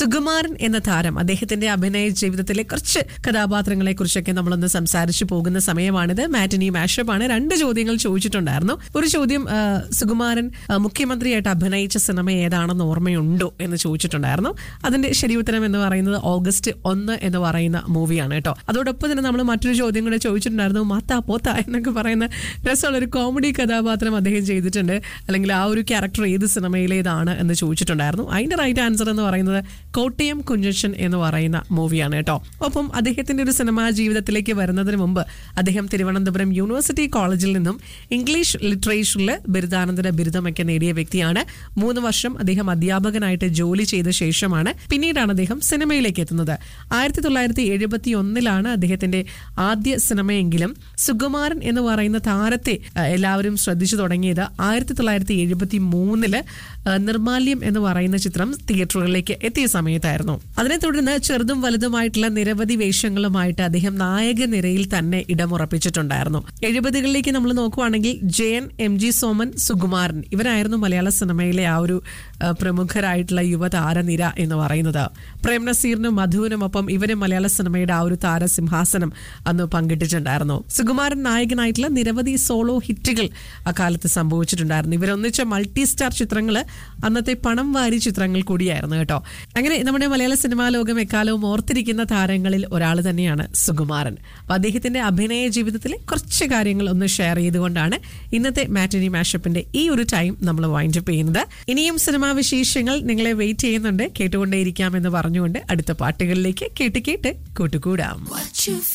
സുകുമാരൻ എന്ന താരം അദ്ദേഹത്തിന്റെ അഭിനയ ജീവിതത്തിലെ കുറച്ച് കഥാപാത്രങ്ങളെ കുറിച്ചൊക്കെ നമ്മളൊന്ന് സംസാരിച്ചു പോകുന്ന സമയമാണിത് മാറ്റിനി മാഷപ്പ് ആണ് രണ്ട് ചോദ്യങ്ങൾ ചോദിച്ചിട്ടുണ്ടായിരുന്നു ഒരു ചോദ്യം ആ, സുകുമാരൻ ആ, മുഖ്യമന്ത്രിയായിട്ട് അഭിനയിച്ച സിനിമ ഏതാണെന്ന് ഓർമ്മയുണ്ടോ എന്ന് ചോദിച്ചിട്ടുണ്ടായിരുന്നു അതിന്റെ ശരി ഉത്തരം എന്ന് പറയുന്നത് ഓഗസ്റ്റ് ഒന്ന് എന്ന് പറയുന്ന മൂവിയാണ് കേട്ടോ അതോടൊപ്പം തന്നെ നമ്മൾ മറ്റൊരു ചോദ്യം കൂടെ ചോദിച്ചിട്ടുണ്ടായിരുന്നു മാത്താ പോത്ത എന്നൊക്കെ പറയുന്ന രസമുള്ള ഒരു കോമഡി കഥാപാത്രം അദ്ദേഹം ചെയ്തിട്ടുണ്ട് അല്ലെങ്കിൽ ആ ഒരു ക്യാരക്ടർ ഏത് സിനിമയിലേതാണ് എന്ന് ചോദിച്ചിട്ടുണ്ടായിരുന്നു അതിന്റെ റൈറ്റ് ആൻസർ എന്ന് പറയുന്നത് കോട്ടയം കുഞ്ഞച്ചൻ എന്ന് പറയുന്ന മൂവിയാണ് കേട്ടോ ഒപ്പം അദ്ദേഹത്തിന്റെ ഒരു സിനിമാ ജീവിതത്തിലേക്ക് വരുന്നതിന് മുമ്പ് അദ്ദേഹം തിരുവനന്തപുരം യൂണിവേഴ്സിറ്റി കോളേജിൽ നിന്നും ഇംഗ്ലീഷ് ലിറ്ററേച്ചറിൽ ബിരുദാനന്തര ബിരുദമൊക്കെ നേടിയ വ്യക്തിയാണ് മൂന്ന് വർഷം അദ്ദേഹം അധ്യാപകനായിട്ട് ജോലി ചെയ്ത ശേഷമാണ് പിന്നീടാണ് അദ്ദേഹം സിനിമയിലേക്ക് എത്തുന്നത് ആയിരത്തി തൊള്ളായിരത്തി എഴുപത്തി ഒന്നിലാണ് അദ്ദേഹത്തിന്റെ ആദ്യ സിനിമയെങ്കിലും സുകുമാരൻ എന്ന് പറയുന്ന താരത്തെ ആ, എല്ലാവരും ശ്രദ്ധിച്ചു തുടങ്ങിയത് ആയിരത്തി തൊള്ളായിരത്തി എഴുപത്തി മൂന്നില് നിർമാല്യം എന്ന് പറയുന്ന ചിത്രം തിയേറ്ററുകളിലേക്ക് എത്തിയ സമയത്തായിരുന്നു അതിനെ തുടർന്ന് ചെറുതും വലുതുമായിട്ടുള്ള നിരവധി വേഷങ്ങളുമായിട്ട് അദ്ദേഹം നായക നിരയിൽ തന്നെ ഇടമുറപ്പിച്ചിട്ടുണ്ടായിരുന്നു എഴുപതുകളിലേക്ക് നമ്മൾ നോക്കുവാണെങ്കിൽ ജയൻ എം ജി സോമൻ സുകുമാരൻ ഇവരായിരുന്നു മലയാള സിനിമയിലെ ആ ഒരു ആ, പ്രമുഖരായിട്ടുള്ള യുവതാരനിര എന്ന് പറയുന്നത് പ്രേം നസീറിനും മധുവിനും ഒപ്പം ഇവര് മലയാള സിനിമയുടെ ആ ഒരു താരസിംഹാസനം അന്ന് പങ്കിട്ടിട്ടുണ്ടായിരുന്നു സുകുമാരൻ നായകനായിട്ടുള്ള നിരവധി സോളോ ഹിറ്റുകൾ അക്കാലത്ത് സംഭവിച്ചിട്ടുണ്ടായിരുന്നു ഇവരൊന്നിച്ച മൾട്ടി സ്റ്റാർ ചിത്രങ്ങള് അന്നത്തെ പണം വാരി ചിത്രങ്ങൾ കൂടിയായിരുന്നു കേട്ടോ അങ്ങനെ നമ്മുടെ മലയാള സിനിമാ ലോകം എക്കാലവും ഓർത്തിരിക്കുന്ന താരങ്ങളിൽ ഒരാൾ തന്നെയാണ് സുകുമാരൻ അപ്പൊ അദ്ദേഹത്തിന്റെ അഭിനയ ജീവിതത്തിലെ കുറച്ച് കാര്യങ്ങൾ ഒന്ന് ഷെയർ ചെയ്തുകൊണ്ടാണ് ഇന്നത്തെ മാറ്റിനി മാഷപ്പിന്റെ ഈ ഒരു ടൈം നമ്മൾ വൈൻഡപ്പ് ചെയ്യുന്നത് ഇനിയും സിനിമാ വിശേഷങ്ങൾ നിങ്ങളെ വെയിറ്റ് ചെയ്യുന്നുണ്ട് കേട്ടുകൊണ്ടേയിരിക്കാം എന്ന് പറഞ്ഞുകൊണ്ട് അടുത്ത പാട്ടുകളിലേക്ക് കേട്ട് കേട്ട് കൂട്ടുകൂടാം